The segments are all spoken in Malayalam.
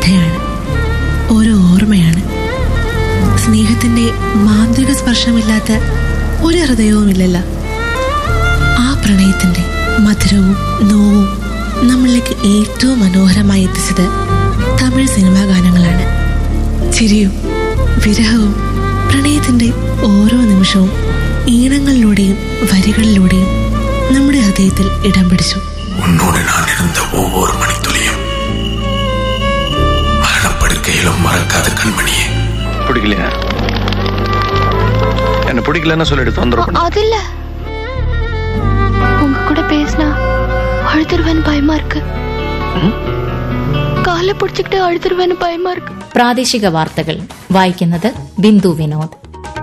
കഥയാണ് ഓരോ ഓർമ്മയാണ് സ്നേഹത്തിന്റെ മാന്ത്രിക സ്പർശമില്ലാത്ത ഒരു ഹൃദയവുമില്ലല്ലോ ആ പ്രണയത്തിന്റെ മധുരവും നോവും നമ്മളിലേക്ക് ഏറ്റവും മനോഹരമായി എത്തിച്ചത് തമിഴ് സിനിമാ ഗാനങ്ങളാണ് ചിരിയും വിരഹവും പ്രണയത്തിന്റെ ഓരോ നിമിഷവും ഈണങ്ങളിലൂടെയും വരികളിലൂടെയും നമ്മുടെ ഹൃദയത്തിൽ ഇടം പിടിച്ചു உன்னோடு நான் இருந்த ஒவ்வொரு மணித்துளியும் மரணப்படுக்கையிலும் மறக்காத கண்மணியே பிடிக்கலையா என்ன பிடிக்கலன்னு சொல்லிட்டு தொந்தரவு பண்ண அது இல்ல உங்க கூட பேசினா அழுதுருவேன்னு பயமா இருக்கு காலை பிடிச்சுக்கிட்டு அழுதுருவேன்னு பயமா இருக்கு പ്രാദേശിക വാർത്തകൾ വായിക്കുന്നത് ബിന്ദു വിനോദ്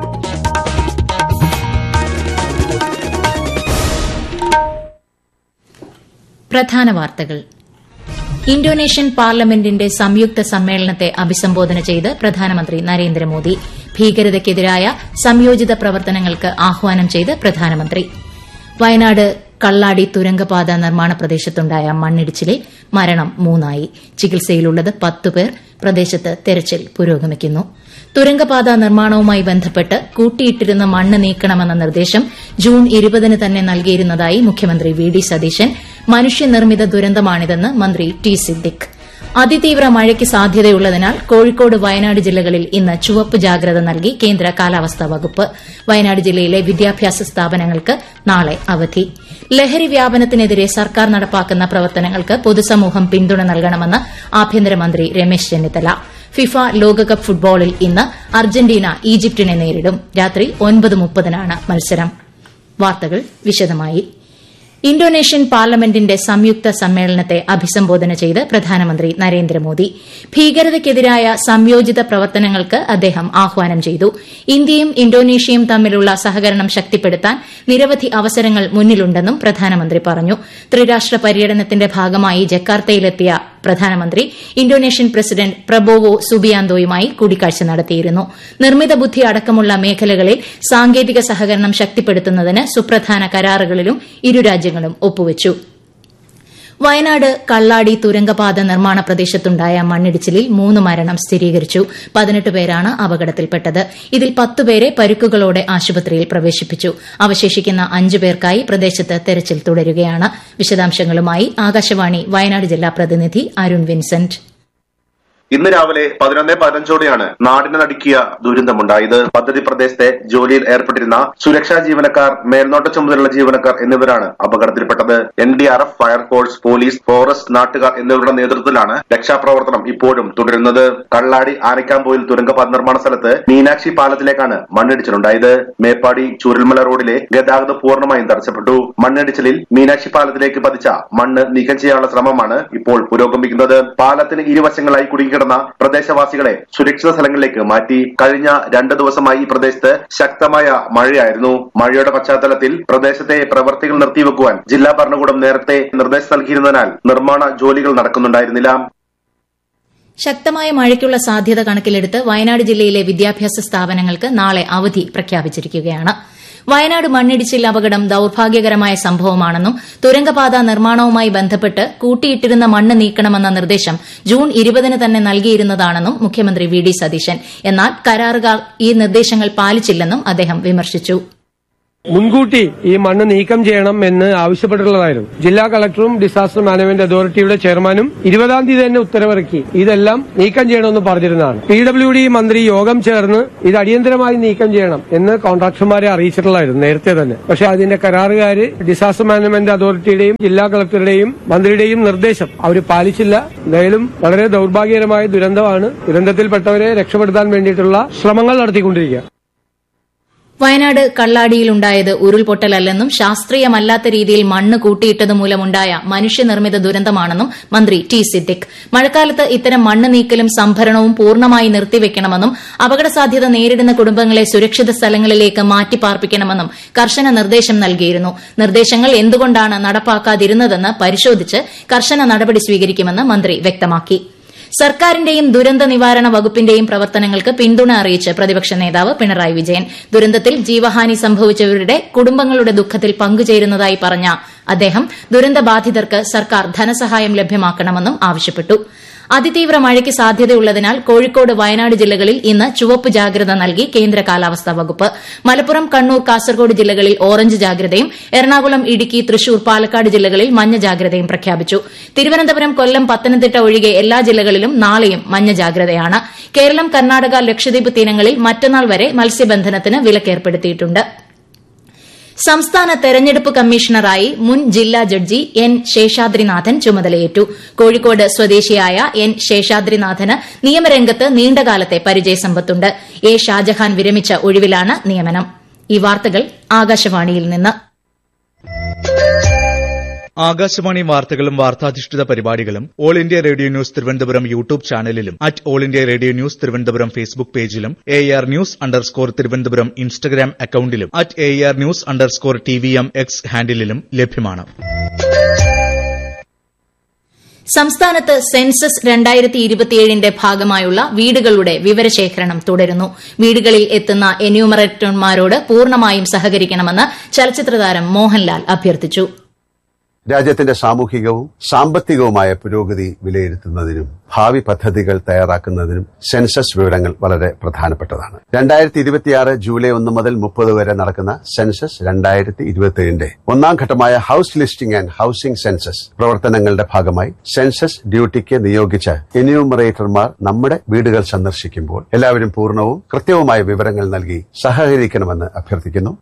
പ്രധാന വാർത്തകൾ ഇന്തോനേഷ്യൻ പാർലമെന്റിന്റെ സംയുക്ത സമ്മേളനത്തെ അഭിസംബോധന ചെയ്ത് പ്രധാനമന്ത്രി നരേന്ദ്രമോദി ഭീകരതയ്ക്കെതിരായ സംയോജിത പ്രവർത്തനങ്ങൾക്ക് ആഹ്വാനം ചെയ്ത് പ്രധാനമന്ത്രി വയനാട് കള്ളാടി തുരങ്കപാത നിർമ്മാണ പ്രദേശത്തുണ്ടായ മണ്ണിടിച്ചിലിൽ മരണം മൂന്നായി ചികിത്സയിലുള്ളത് പത്തുപേർ പ്രദേശത്ത് തെരച്ചിൽ പുരോഗമിക്കുന്നു തുരങ്കപാത നിർമ്മാണവുമായി ബന്ധപ്പെട്ട് കൂട്ടിയിട്ടിരുന്ന മണ്ണ് നീക്കണമെന്ന നിർദ്ദേശം ജൂൺ ഇരുപതിന് തന്നെ നൽകിയിരുന്നതായി മുഖ്യമന്ത്രി വി ഡി സതീശൻ മനുഷ്യനിർമ്മിത ദുരന്തമാണിതെന്ന് മന്ത്രി ടി സിദ്ദിഖ് അതിതീവ്ര മഴയ്ക്ക് സാധ്യതയുള്ളതിനാൽ കോഴിക്കോട് വയനാട് ജില്ലകളിൽ ഇന്ന് ചുവപ്പ് ജാഗ്രത നൽകി കേന്ദ്ര കാലാവസ്ഥാ വകുപ്പ് വയനാട് ജില്ലയിലെ വിദ്യാഭ്യാസ സ്ഥാപനങ്ങൾക്ക് നാളെ അവധി ലഹരി വ്യാപനത്തിനെതിരെ സർക്കാർ നടപ്പാക്കുന്ന പ്രവർത്തനങ്ങൾക്ക് പൊതുസമൂഹം പിന്തുണ നൽകണമെന്ന് ആഭ്യന്തരമന്ത്രി രമേശ് ചെന്നിത്തല ഫിഫ ലോകകപ്പ് ഫുട്ബോളിൽ ഇന്ന് അർജന്റീന ഈജിപ്തിനെ നേരിടും രാത്രി ഒൻപത് മുപ്പതിനാണ് മത്സരം വാർത്തകൾ വിശദമായി ഇന്തോനേഷ്യൻ പാർലമെന്റിന്റെ സംയുക്ത സമ്മേളനത്തെ അഭിസംബോധന ചെയ്ത് പ്രധാനമന്ത്രി നരേന്ദ്രമോദി ഭീകരതയ്ക്കെതിരായ സംയോജിത പ്രവർത്തനങ്ങൾക്ക് അദ്ദേഹം ആഹ്വാനം ചെയ്തു ഇന്ത്യയും ഇന്തോനേഷ്യയും തമ്മിലുള്ള സഹകരണം ശക്തിപ്പെടുത്താൻ നിരവധി അവസരങ്ങൾ മുന്നിലുണ്ടെന്നും പ്രധാനമന്ത്രി പറഞ്ഞു ത്രിരാഷ്ട്ര പര്യടനത്തിന്റെ ഭാഗമായി ജക്കാർത്തയിലെത്തിയ പ്രധാനമന്ത്രി ഇന്തോനേഷ്യൻ പ്രസിഡന്റ് പ്രബോവോ സുബിയാന്തോയുമായി കൂടിക്കാഴ്ച നടത്തിയിരുന്നു നിർമ്മിത ബുദ്ധി അടക്കമുള്ള മേഖലകളിൽ സാങ്കേതിക സഹകരണം ശക്തിപ്പെടുത്തുന്നതിന് സുപ്രധാന കരാറുകളിലും ഇരു രാജ്യങ്ങളും ഒപ്പുവച്ചു വയനാട് കള്ളാടി തുരങ്കപാത നിർമ്മാണ പ്രദേശത്തുണ്ടായ മണ്ണിടിച്ചിലിൽ മൂന്ന് മരണം സ്ഥിരീകരിച്ചു പതിനെട്ട് പേരാണ് അപകടത്തിൽപ്പെട്ടത് ഇതിൽ പത്തുപേരെ പരുക്കുകളോടെ ആശുപത്രിയിൽ പ്രവേശിപ്പിച്ചു അവശേഷിക്കുന്ന അഞ്ചു പേർക്കായി പ്രദേശത്ത് തെരച്ചിൽ തുടരുകയാണ് വിശദാംശങ്ങളുമായി ആകാശവാണി വയനാട് ജില്ലാ പ്രതിനിധി അരുൺ വിൻസെന്റ് ഇന്ന് രാവിലെ പതിനൊന്ന് പതിനഞ്ചോടെയാണ് നാടിനെ നടുക്കിയ ദുരന്തമുണ്ടായത് പദ്ധതി പ്രദേശത്തെ ജോലിയിൽ ഏർപ്പെട്ടിരുന്ന സുരക്ഷാ ജീവനക്കാർ മേൽനോട്ട ചുമതലയുള്ള ജീവനക്കാർ എന്നിവരാണ് അപകടത്തിൽപ്പെട്ടത് N D R F fire force police forest നാട്ടുകാർ എന്നിവരുടെ നേതൃത്വത്തിലാണ് രക്ഷാപ്രവർത്തനം ഇപ്പോഴും തുടരുന്നത് കള്ളാടി ആനക്കാമ്പോയിൽ തുരങ്കപാത നിർമ്മാണ സ്ഥലത്ത് മീനാക്ഷി പാലത്തിലേക്കാണ് മണ്ണിടിച്ചിലുണ്ടായത് മേപ്പാടി ചൂരൽമല റോഡിലെ ഗതാഗതം പൂർണ്ണമായും തടസ്സപ്പെട്ടു മണ്ണിടിച്ചിലിൽ മീനാക്ഷി പാലത്തിലേക്ക് പതിച്ച മണ്ണ് നീക്കം ചെയ്യാനുള്ള ശ്രമമാണ് ഇപ്പോൾ പുരോഗമിക്കുന്നത് പാലത്തിന് ഇരുവശങ്ങളായി കുടുങ്ങിക്കിടന്ന പ്രദേശവാസികളെ സുരക്ഷിത സ്ഥലങ്ങളിലേക്ക് മാറ്റി കഴിഞ്ഞ രണ്ട് ദിവസമായി ഈ പ്രദേശത്ത് ശക്തമായ മഴയായിരുന്നു മഴയുടെ പശ്ചാത്തലത്തിൽ പ്രദേശത്തെ പ്രവർത്തികൾ നിർത്തിവെക്കുവാൻ ജില്ലാ ഭരണകൂടം നേരത്തെ നിർദ്ദേശം നൽകിയിരുന്നതിനാൽ നിർമ്മാണ ജോലികൾ നടക്കുന്നുണ്ടായിരുന്നില്ല ശക്തമായ മഴയ്ക്കുള്ള സാധ്യത കണക്കിലെടുത്ത് വയനാട് ജില്ലയിലെ വിദ്യാഭ്യാസ സ്ഥാപനങ്ങൾക്ക് നാളെ അവധി പ്രഖ്യാപിച്ചിരിക്കുകയാണ് വയനാട് മണ്ണിടിച്ചിൽ അപകടം ദൌർഭാഗ്യകരമായ സംഭവമാണെന്നും തുരങ്കപാത നിർമ്മാണവുമായി ബന്ധപ്പെട്ട് കൂട്ടിയിട്ടിരുന്ന മണ്ണ് നീക്കണമെന്ന നിർദ്ദേശം ജൂൺ ഇരുപതിന് തന്നെ നൽകിയിരുന്നതാണെന്നും മുഖ്യമന്ത്രി വി ഡി സതീശൻ എന്നാൽ കരാറുകാർ ഈ നിർദ്ദേശങ്ങൾ പാലിച്ചില്ലെന്നും അദ്ദേഹം വിമർശിച്ചു മുൻകൂട്ടി ഈ മണ്ണ് നീക്കം ചെയ്യണം എന്ന് ആവശ്യപ്പെട്ടിട്ടുള്ളതായിരുന്നു ജില്ലാ കളക്ടറും ഡിസാസ്റ്റർ മാനേജ്മെന്റ് അതോറിറ്റിയുടെ ചെയർമാനും ഇരുപതാം തീയതി തന്നെ ഉത്തരവിറക്കി ഇതെല്ലാം നീക്കം ചെയ്യണമെന്ന് പറഞ്ഞിരുന്നതാണ് പി ഡബ്ല്യു ഡി മന്ത്രി യോഗം ചേർന്ന് ഇത് അടിയന്തരമായി നീക്കം ചെയ്യണം എന്ന് കോൺട്രാക്ടർമാരെ അറിയിച്ചിട്ടുള്ളതായിരുന്നു നേരത്തെ തന്നെ പക്ഷെ അതിന്റെ കരാറുകാര് ഡിസാസ്റ്റർ മാനേജ്മെന്റ് അതോറിറ്റിയുടെയും ജില്ലാ കളക്ടറുടെയും മന്ത്രിയുടെയും നിർദ്ദേശം അവർ പാലിച്ചില്ല എന്തായാലും വളരെ ദൌർഭാഗ്യകരമായ ദുരന്തമാണ് ദുരന്തത്തിൽപ്പെട്ടവരെ രക്ഷപ്പെടുത്താൻ വേണ്ടിയിട്ടുള്ള ശ്രമങ്ങൾ നടത്തിക്കൊണ്ടിരിക്കുക വയനാട് കള്ളാടിയിലുണ്ടായത് ഉരുൾപൊട്ടലല്ലെന്നും ശാസ്ത്രീയമല്ലാത്ത രീതിയിൽ മണ്ണ് കൂട്ടിയിട്ടത് മൂലമുണ്ടായ മനുഷ്യനിർമ്മിത ദുരന്തമാണെന്നും മന്ത്രി ടി സിദ്ദിഖ് മഴക്കാലത്ത് ഇത്തരം മണ്ണ് നീക്കലും സംഭരണവും പൂർണ്ണമായി നിർത്തിവെക്കണമെന്നും അപകടസാധ്യത നേരിടുന്ന കുടുംബങ്ങളെ സുരക്ഷിത സ്ഥലങ്ങളിലേക്ക് മാറ്റിപ്പാർപ്പിക്കണമെന്നും കർശന നിർദ്ദേശം നൽകിയിരുന്നു നിർദ്ദേശങ്ങൾ എന്തുകൊണ്ടാണ് നടപ്പാക്കാതിരുന്നതെന്ന് പരിശോധിച്ച് കർശന നടപടി സ്വീകരിക്കുമെന്ന് മന്ത്രി വ്യക്തമാക്കി സർക്കാരിന്റെയും ദുരന്ത നിവാരണ വകുപ്പിന്റെയും പ്രവർത്തനങ്ങൾക്ക് പിന്തുണ അറിയിച്ച് പ്രതിപക്ഷ നേതാവ് പിണറായി വിജയൻ ദുരന്തത്തിൽ ജീവഹാനി സംഭവിച്ചവരുടെ കുടുംബങ്ങളുടെ ദുഃഖത്തിൽ പങ്കുചേരുന്നതായി പറഞ്ഞ അദ്ദേഹം ദുരന്തബാധിതർക്ക് സർക്കാർ ധനസഹായം ലഭ്യമാക്കണമെന്നും ആവശ്യപ്പെട്ടു അതിതീവ്ര മഴയ്ക്ക് സാധ്യതയുള്ളതിനാൽ കോഴിക്കോട് വയനാട് ജില്ലകളിൽ ഇന്ന് ചുവപ്പ് ജാഗ്രത നൽകി കേന്ദ്ര കാലാവസ്ഥാ വകുപ്പ് മലപ്പുറം കണ്ണൂർ കാസർഗോഡ് ജില്ലകളിൽ ഓറഞ്ച് ജാഗ്രതയും എറണാകുളം ഇടുക്കി തൃശൂർ പാലക്കാട് ജില്ലകളിൽ മഞ്ഞ ജാഗ്രതയും പ്രഖ്യാപിച്ചു തിരുവനന്തപുരം കൊല്ലം പത്തനംതിട്ട ഒഴികെ എല്ലാ ജില്ലകളിലും നാളെയും മഞ്ഞ ജാഗ്രതയാണ് കേരളം കർണാടക ലക്ഷദ്വീപ് തീരങ്ങളിൽ മറ്റന്നാൾ വരെ മത്സ്യബന്ധനത്തിന് വിലക്കേർപ്പെടുത്തിയിട്ടുണ്ട് സംസ്ഥാന തെരഞ്ഞെടുപ്പ് കമ്മീഷണറായി മുൻ ജില്ലാ ജഡ്ജി എൻ ശേഷാദ്രിനാഥൻ ചുമതലയേറ്റു കോഴിക്കോട് സ്വദേശിയായ എൻ ശേഷാദ്രിനാഥന് നിയമരംഗത്ത് നീണ്ടകാലത്തെ പരിചയസമ്പത്തുണ്ട് എ ഷാജഹാൻ വിരമിച്ച ഒഴിവിലാണ് നിയമനം ഈ വാർത്തകൾ ആകാശവാണിയിൽ നിന്ന് ആകാശവാണി വാർത്തകളും വാർത്താധിഷ്ഠിത പരിപാടികളും all India radio news Thiruvananthapuram YouTube ചാനലിലും at all India radio news Thiruvananthapuram Facebook പേജിലും A R news underscore Thiruvananthapuram Instagram അക്കൌണ്ടിലും at A R news underscore T V M X ഹാൻഡിലും ലഭ്യമാണ് സംസ്ഥാനത്ത് സെൻസസ് രണ്ടായിരത്തി ഇരുപത്തിയേഴിന്റെ ഭാഗമായുള്ള വീടുകളുടെ വിവരശേഖരണം തുടരുന്നു വീടുകളിൽ എത്തുന്ന എന്യൂമറേറ്റർമാരോട് പൂർണ്ണമായും സഹകരിക്കണമെന്ന് ചലച്ചിത്രതാരം മോഹൻലാൽ അഭ്യർത്ഥിച്ചു രാജ്യത്തിന്റെ സാമൂഹികവും സാമ്പത്തികവുമായ പുരോഗതി വിലയിരുത്തുന്നതിനും ഭാവി പദ്ധതികൾ തയ്യാറാക്കുന്നതിനും സെൻസസ് വിവരങ്ങൾ വളരെ പ്രധാനപ്പെട്ടതാണ് രണ്ടായിരത്തി ഇരുപത്തിയാറ് ജൂലൈ ഒന്ന് മുതൽ മുപ്പത് വരെ നടക്കുന്ന സെൻസസ് രണ്ടായിരത്തി ഇരുപത്തിയേഴിന്റെ ഒന്നാം ഘട്ടമായ house listing and housing census പ്രവർത്തനങ്ങളുടെ ഭാഗമായി സെൻസസ് ഡ്യൂട്ടിക്ക് നിയോഗിച്ച എന്യൂമറേറ്റർമാർ നമ്മുടെ വീടുകൾ സന്ദർശിക്കുമ്പോൾ എല്ലാവരും പൂർണ്ണവും കൃത്യവുമായ വിവരങ്ങൾ നൽകി സഹകരിക്കണമെന്ന് അഭ്യർത്ഥിക്കുന്നു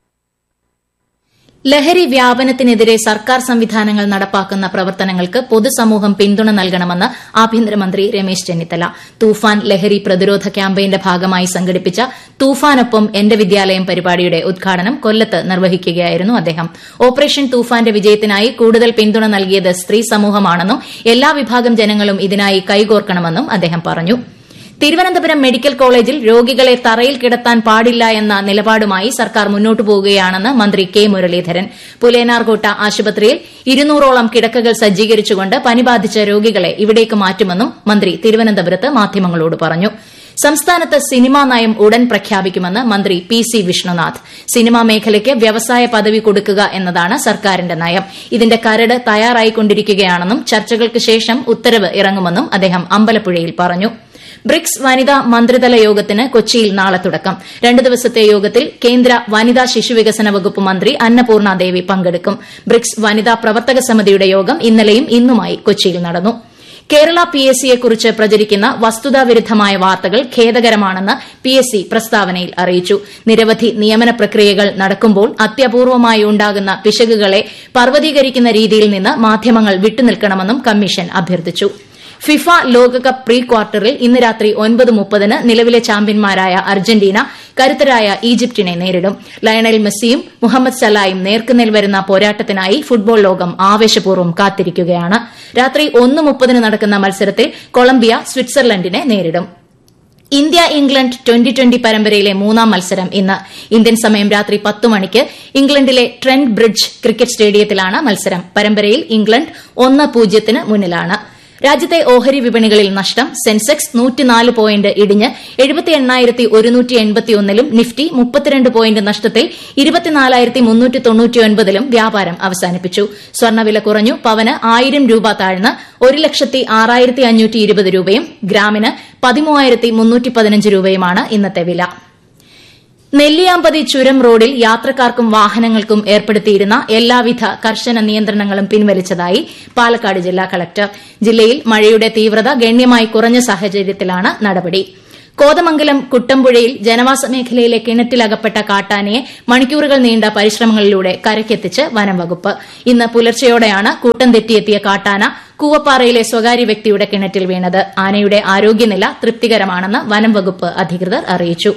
ലഹരി വ്യാപനത്തിനെതിരെ സർക്കാർ സംവിധാനങ്ങൾ നടപ്പാക്കുന്ന പ്രവർത്തനങ്ങൾക്ക് പൊതുസമൂഹം പിന്തുണ നൽകണമെന്ന് ആഭ്യന്തരമന്ത്രി രമേശ് ചെന്നിത്തല തൂഫാൻ ലഹരി പ്രതിരോധ ക്യാമ്പയിന്റെ ഭാഗമായി സംഘടിപ്പിച്ച തൂഫാനൊപ്പം എന്റെ വിദ്യാലയം പരിപാടിയുടെ ഉദ്ഘാടനം കൊല്ലത്ത് നിർവഹിക്കുകയായിരുന്നു അദ്ദേഹം ഓപ്പറേഷൻ തൂഫാന്റെ വിജയത്തിനായി കൂടുതൽ പിന്തുണ നൽകിയത് സ്ത്രീ സമൂഹമാണെന്നും എല്ലാ വിഭാഗം ജനങ്ങളും ഇതിനായി കൈകോർക്കണമെന്നും അദ്ദേഹം പറഞ്ഞു തിരുവനന്തപുരം മെഡിക്കൽ കോളേജിൽ രോഗികളെ തറയിൽ കിടത്താൻ പാടില്ല എന്ന നിലപാടുമായി സർക്കാർ മുന്നോട്ടു പോകുകയാണെന്ന് മന്ത്രി കെ മുരളീധരൻ പുലേനാർകോട്ട ആശുപത്രിയിൽ ഇരുന്നൂറോളം കിടക്കകൾ സജ്ജീകരിച്ചുകൊണ്ട് പനി ബാധിച്ച രോഗികളെ ഇവിടേക്ക് മാറ്റുമെന്നും മന്ത്രി തിരുവനന്തപുരത്ത് മാധ്യമങ്ങളോട് പറഞ്ഞു സംസ്ഥാനത്ത് സിനിമാ നയം ഉടൻ പ്രഖ്യാപിക്കുമെന്ന് മന്ത്രി പി സി വിഷ്ണുനാഥ് സിനിമാ മേഖലയ്ക്ക് വ്യവസായ പദവി കൊടുക്കുക എന്നതാണ് സർക്കാരിന്റെ നയം ഇതിന്റെ കരട് തയ്യാറായിക്കൊണ്ടിരിക്കുകയാണെന്നും ചർച്ചകൾക്ക് ശേഷം ഉത്തരവ് ഇറങ്ങുമെന്നും അദ്ദേഹം അമ്പലപ്പുഴയിൽ പറഞ്ഞു ബ്രിക്സ് വനിതാ മന്ത്രിതല യോഗത്തിന് കൊച്ചിയിൽ നാളെ തുടക്കം രണ്ട് ദിവസത്തെ യോഗത്തിൽ കേന്ദ്ര വനിതാ ശിശുവികസന വകുപ്പ് മന്ത്രി അന്നപൂർണ ദേവി പങ്കെടുക്കും ബ്രിക്സ് വനിതാ പ്രവർത്തക സമിതിയുടെ യോഗം ഇന്നലെയും ഇന്നുമായി കൊച്ചിയിൽ നടന്നു കേരള പി എസ് സിയെക്കുറിച്ച് പ്രചരിക്കുന്ന വസ്തുതാവിരുദ്ധമായ വാർത്തകൾ ഖേദകരമാണെന്ന് പി എസ് സി പ്രസ്താവനയിൽ അറിയിച്ചു നിരവധി നിയമന പ്രക്രിയകൾ നടക്കുമ്പോൾ അത്യപൂർവമായി ഉണ്ടാകുന്ന പിശകുകളെ പർവ്വതീകരിക്കുന്ന രീതിയിൽ നിന്ന് മാധ്യമങ്ങൾ വിട്ടുനിൽക്കണമെന്നും കമ്മീഷൻ അഭ്യർത്ഥിച്ചു ഫിഫ ലോകകപ്പ് പ്രീ ക്വാർട്ടറിൽ ഇന്ന് രാത്രി ഒൻപത് മുപ്പതിന് നിലവിലെ ചാമ്പ്യന്മാരായ അർജന്റീന കരുത്തരായ ഈജിപ്തിനെ നേരിടും ലയണൽ മെസ്സിയും മുഹമ്മദ് സലായും നേർക്കുനേൽ വരുന്ന പോരാട്ടത്തിനായി ഫുട്ബോൾ ലോകം ആവേശപൂർവ്വം കാത്തിരിക്കുകയാണ് രാത്രി ഒന്ന് മുപ്പതിന് നടക്കുന്ന മത്സരത്തിൽ കൊളംബിയ സ്വിറ്റ്സർലൻഡിനെ നേരിടും ഇന്ത്യ ഇംഗ്ലണ്ട് ട്വന്റി ട്വന്റി പരമ്പരയിലെ മൂന്നാം മത്സരം ഇന്ന് ഇന്ത്യൻ സമയം രാത്രി പത്ത് മണിക്ക് ഇംഗ്ലണ്ടിലെ ട്രെന്റ് ബ്രിഡ്ജ് ക്രിക്കറ്റ് സ്റ്റേഡിയത്തിലാണ് മത്സരം പരമ്പരയിൽ ഇംഗ്ലണ്ട് ഒന്ന് പൂജ്യത്തിന് മുന്നിലാണ് രാജ്യത്തെ ഓഹരി വിപണികളിൽ നഷ്ടം സെൻസെക്സ് നൂറ്റിനാല് പോയിന്റ് ഇടിഞ്ഞ് എഴുപത്തി എണ്ണായിരത്തി ഒരുന്നൂറ്റി എൺപത്തിയൊന്നിലും നിഫ്റ്റി മുപ്പത്തിരണ്ട് പോയിന്റ് നഷ്ടത്തിൽ ഇരുപത്തിനാലായിരത്തി മുന്നൂറ്റി തൊണ്ണൂറ്റിയൊൻപതിലും വ്യാപാരം അവസാനിപ്പിച്ചു സ്വർണ്ണവില കുറഞ്ഞു പവന് ആയിരം രൂപ താഴ്ന്ന് ഒരു ലക്ഷത്തി ആറായിരത്തി അഞ്ഞൂറ്റി ഇരുപത് രൂപയും ഗ്രാമിന് പതിമൂവായിരത്തി മുന്നൂറ്റി പതിനഞ്ച് രൂപയുമാണ് ഇന്നത്തെ വില നെല്ലിയാമ്പതി ചുരം റോഡിൽ യാത്രക്കാർക്കും വാഹനങ്ങൾക്കും ഏർപ്പെടുത്തിയിരുന്ന എല്ലാവിധ കർശന നിയന്ത്രണങ്ങളും പിൻവലിച്ചതായി പാലക്കാട് ജില്ലാ കളക്ടർ ജില്ലയിൽ മഴയുടെ തീവ്രത ഗണ്യമായി കുറഞ്ഞ സാഹചര്യത്തിലാണ് നടപടി കോതമംഗലം കുട്ടമ്പുഴയിൽ ജനവാസ മേഖലയിലെ കിണറ്റിലകപ്പെട്ട കാട്ടാനയെ മണിക്കൂറുകൾ നീണ്ട പരിശ്രമങ്ങളിലൂടെ കരയ്ക്കെത്തിച്ച് വനംവകുപ്പ് ഇന്ന് പുലർച്ചെയോടെയാണ് കൂട്ടം തെറ്റിയെത്തിയ കാട്ടാന കൂവപ്പാറയിലെ സ്വകാര്യ വ്യക്തിയുടെ കിണറ്റിൽ വീണത് ആനയുടെ ആരോഗ്യനില തൃപ്തികരമാണെന്ന് വനംവകുപ്പ് അധികൃതർ അറിയിച്ചു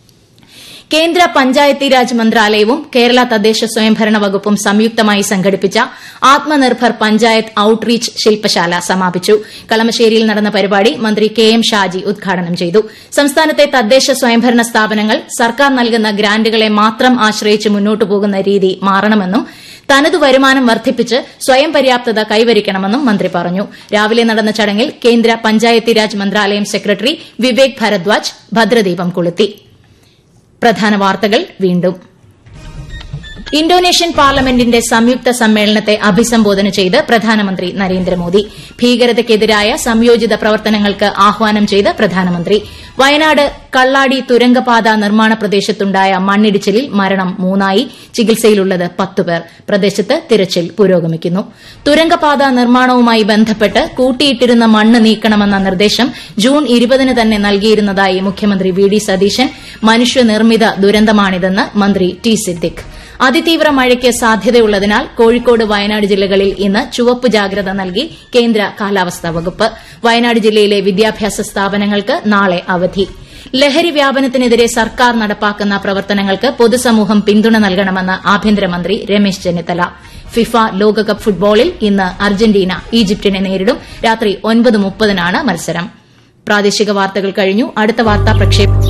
കേന്ദ്ര പഞ്ചായത്തി രാജ് മന്ത്രാലയവും കേരള തദ്ദേശ സ്വയംഭരണ വകുപ്പും സംയുക്തമായി സംഘടിപ്പിച്ച ആത്മനിർഭർ പഞ്ചായത്ത് ഔട്ട്റീച്ച് ശില്പശാല സമാപിച്ചു കളമശ്ശേരിയിൽ നടന്ന പരിപാടി മന്ത്രി കെ എം ഷാജി ഉദ്ഘാടനം ചെയ്തു സംസ്ഥാനത്തെ തദ്ദേശ സ്വയംഭരണ സ്ഥാപനങ്ങൾ സർക്കാർ നൽകുന്ന ഗ്രാന്റുകളെ മാത്രം ആശ്രയിച്ച് മുന്നോട്ടു പോകുന്ന രീതി മാറണമെന്നും തനതു വരുമാനം വർദ്ധിപ്പിച്ച് സ്വയം പര്യാപ്തത കൈവരിക്കണമെന്നും മന്ത്രി പറഞ്ഞു രാവിലെ നടന്ന ചടങ്ങിൽ കേന്ദ്ര പഞ്ചായത്തി രാജ് മന്ത്രാലയം സെക്രട്ടറി വിവേക് ഭരദ്വാജ് ഭദ്രദീപം കൊളുത്തി പ്രധാന വാർത്തകൾ വീണ്ടും ഇന്തോനേഷ്യൻ പാർലമെന്റിന്റെ സംയുക്ത സമ്മേളനത്തെ അഭിസംബോധന ചെയ്ത് പ്രധാനമന്ത്രി നരേന്ദ്രമോദി ഭീകരതയ്ക്കെതിരായ സംയോജിത പ്രവർത്തനങ്ങൾക്ക് ആഹ്വാനം ചെയ്ത് പ്രധാനമന്ത്രി വയനാട് കള്ളാടി തുരങ്കപാത നിർമ്മാണ പ്രദേശത്തുണ്ടായ മണ്ണിടിച്ചിലിൽ മരണം മൂന്നായി ചികിത്സയിലുള്ളത് പത്തുപേർ പ്രദേശത്ത് തിരച്ചിൽ പുരോഗമിക്കുന്നു തുരങ്കപാത നിർമ്മാണവുമായി ബന്ധപ്പെട്ട് കൂട്ടിയിട്ടിരുന്ന മണ്ണ് നീക്കണമെന്ന നിർദ്ദേശം ജൂൺ ഇരുപതിന് തന്നെ നൽകിയിരുന്നതായി മുഖ്യമന്ത്രി വി ഡി സതീശൻ മനുഷ്യനിർമ്മിത ദുരന്തമാണിതെന്ന് മന്ത്രി ടി സിദ്ദിഖ് അതിതീവ്ര മഴയ്ക്ക് സാധ്യതയുള്ളതിനാൽ കോഴിക്കോട് വയനാട് ജില്ലകളിൽ ഇന്ന് ചുവപ്പ് ജാഗ്രത നൽകി കേന്ദ്ര കാലാവസ്ഥാ വകുപ്പ് വയനാട് ജില്ലയിലെ വിദ്യാഭ്യാസ സ്ഥാപനങ്ങൾക്ക് നാളെ അവധി ലഹരി വ്യാപനത്തിനെതിരെ സർക്കാർ നടപ്പാക്കുന്ന പ്രവർത്തനങ്ങൾക്ക് പൊതുസമൂഹം പിന്തുണ നൽകണമെന്ന് ആഭ്യന്തരമന്ത്രി രമേശ് ചെന്നിത്തല ഫിഫ ലോകകപ്പ് ഫുട്ബോളിൽ ഇന്ന് അർജന്റീന ഈജിപ്തിനെ നേരിടും രാത്രി ഒൻപത് മുപ്പതിനാണ് മത്സരം പ്രാദേശിക വാർത്തകൾ കഴിഞ്ഞു അടുത്ത വാർത്താ പ്രക്ഷേപം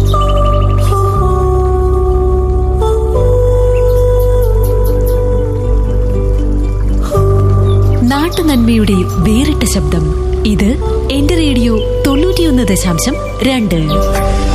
നാട്ടുനന്മയുടെ വേറിട്ട ശബ്ദം ഇത് എന്റെ റേഡിയോ തൊണ്ണൂറ്റിയൊന്ന് ദശാംശം രണ്ട്